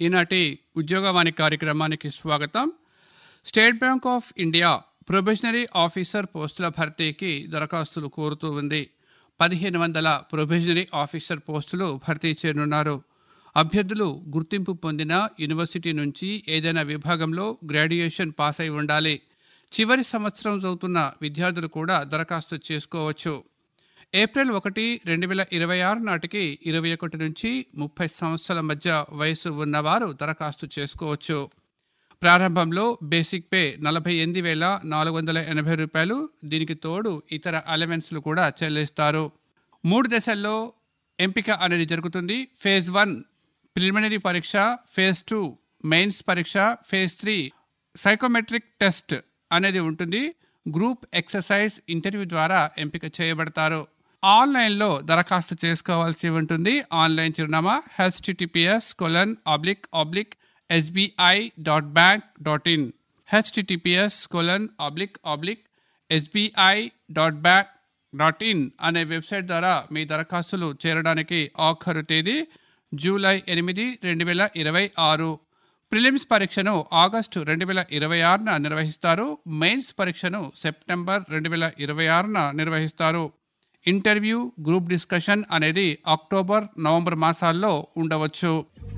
ఈనాటి ఉద్యోగవాణి కార్యక్రమానికి స్వాగతం State Bank of India probationary officer పోస్టుల భర్తీకి దరఖాస్తులు కోరుతూ ఉంది పదిహేను వందల ప్రొబేషనరీ ఆఫీసర్ పోస్టులు భర్తీ చేయనున్నారు అభ్యర్థులు గుర్తింపు పొందిన యూనివర్సిటీ నుంచి ఏదైనా విభాగంలో గ్రాడ్యుయేషన్ పాస్ అయి ఉండాలి చివరి సంవత్సరం చదువుతున్న విద్యార్థులు కూడా దరఖాస్తు చేసుకోవచ్చు ఏప్రిల్ ఒకటి రెండు వేల ఇరవై ఆరు నాటికి ఇరవై ఒకటి నుంచి ముప్పై సంవత్సరాల మధ్య వయసు ఉన్నవారు దరఖాస్తు చేసుకోవచ్చు ప్రారంభంలో బేసిక్ పే నలభై ఎనిమిది వేల నాలుగు వందల ఎనభై రూపాయలు దీనికి తోడు ఇతర అలవెన్స్లు కూడా చెల్లిస్తారు మూడు దశల్లో ఎంపిక అనేది జరుగుతుంది ఫేజ్ వన్ ప్రిలిమినరీ పరీక్ష ఫేజ్ టూ మెయిన్స్ పరీక్ష ఫేజ్ త్రీ సైకోమెట్రిక్ టెస్ట్ అనేది ఉంటుంది గ్రూప్ ఎక్సర్సైజ్ ఇంటర్వ్యూ ద్వారా ఎంపిక చేయబడతారు ఆన్లైన్లో దరఖాస్తు చేసుకోవాల్సి ఉంటుంది ఆన్లైన్ చిరునామా HTTPS colon oblique oblique SBI dot bank dot in HTTPS colon oblique oblique SBI dot bank dot in అనే వెబ్సైట్ ద్వారా మీ దరఖాస్తులు చేరడానికి ఆఖరు తేదీ జూలై ఎనిమిది రెండు వేల ఇరవై ఆరు ప్రిలిమ్స్ పరీక్షను ఆగస్టు రెండు వేల ఇరవై ఆరున నిర్వహిస్తారు మెయిన్స్ పరీక్షను సెప్టెంబర్ రెండు వేల ఇరవై ఆరున నిర్వహిస్తారు ఇంటర్వ్యూ గ్రూప్ డిస్కషన్ అనేది అక్టోబర్ నవంబర్ మాసాల్లో ఉండవచ్చు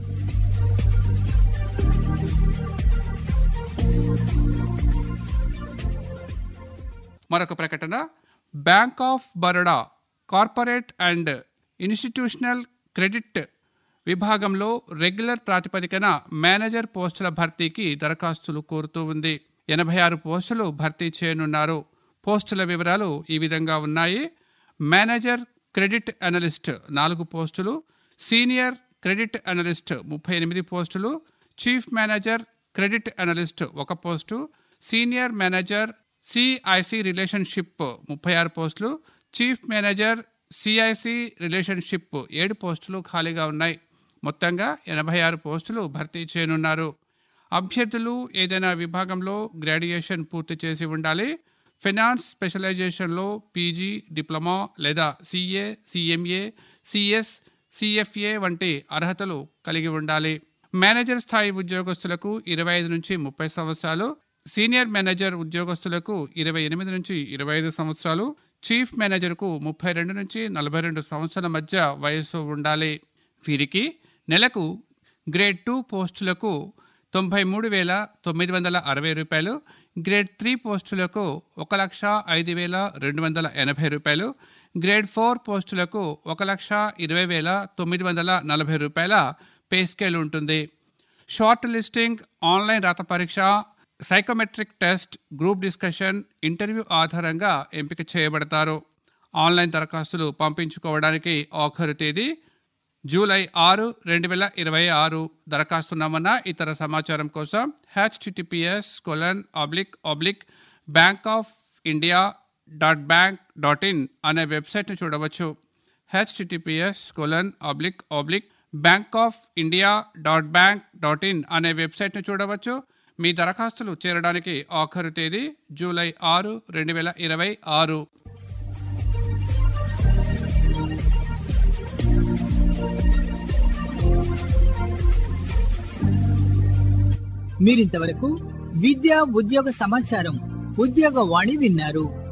మరొక ప్రకటన Bank of Baroda corporate and institutional credit విభాగంలో రెగ్యులర్ ప్రాతిపదికన మేనేజర్ పోస్టుల భర్తీకి దరఖాస్తులు కోరుతూ ఉంది ఎనభై ఆరు పోస్టులు భర్తీ చేయనున్నారు పోస్టుల వివరాలు ఈ విధంగా ఉన్నాయి మేనేజర్ క్రెడిట్ అనలిస్ట్ నాలుగు పోస్టులు సీనియర్ క్రెడిట్ అనలిస్ట్ ముప్పై ఎనిమిది పోస్టులు చీఫ్ మేనేజర్ క్రెడిట్ అనలిస్ట్ ఒక పోస్టు సీనియర్ మేనేజర్ సిఐసి రిలేషన్షిప్ ముప్పై ఆరు పోస్టులు చీఫ్ మేనేజర్ సిఐసి రిలేషన్షిప్ ఏడు పోస్టులు ఖాళీగా ఉన్నాయి మొత్తంగా ఎనభై ఆరు పోస్టులు భర్తీ చేయనున్నారు అభ్యర్థులు ఏదైనా విభాగంలో గ్రాడ్యుయేషన్ పూర్తి చేసి ఉండాలి ఫైనాన్స్ స్పెషలైజేషన్లో పీజీ డిప్లొమా లేదా సిఏ సిఎంఏ సిఎస్ సిఎఫ్ఏ వంటి అర్హతలు కలిగి ఉండాలి మేనేజర్ స్థాయి ఉద్యోగస్తులకు ఇరవై ఐదు నుంచి ముప్పై సంవత్సరాలు సీనియర్ మేనేజర్ ఉద్యోగస్తులకు ఇరవై ఎనిమిది నుంచి ఇరవై ఐదు సంవత్సరాలు చీఫ్ మేనేజర్కు ముప్పై రెండు నుంచి నలభై రెండు సంవత్సరాల మధ్య వయస్సు ఉండాలి వీరికి నెలకు గ్రేడ్ టూ పోస్టులకు తొంభై మూడు వేల తొమ్మిది వందల అరవై రూపాయలు గ్రేడ్ త్రీ పోస్టులకు ఒక లక్ష ఐదు వేల రెండు వందల ఎనభై రూపాయలు గ్రేడ్ ఫోర్ పోస్టులకు ఒక లక్ష ఇరవై వేల తొమ్మిది వందల నలభై రూపాయల పే స్కేల్ ఉంటుంది షార్ట్ లిస్టింగ్ ఆన్లైన్ రాత పరీక్ష psychometric test group discussion interview ఆధారంగా ఎంపిక చేయబడతారు ఆన్లైన్ దరఖాస్తులు పంపించుకోవడానికి ఆఖరు తేదీ జూలై ఆరు రెండు వేల ఇరవై ఆరు దరఖాస్తు నమూనా ఇతర సమాచారం కోసం HTTPS colon oblique oblique Bank of India dot bank dot in అనే వెబ్సైట్ను చూడవచ్చు HTTPS colon oblique oblique Bank of India dot bank dot in అనే వెబ్సైట్ను చూడవచ్చు మీ దరఖాస్తులు చేరడానికి ఆఖరు తేదీ జూలై ఆరు రెండు వేల ఇరవై ఆరు మీరింతవరకు విద్యా ఉద్యోగ సమాచారం ఉద్యోగ వాణి విన్నారు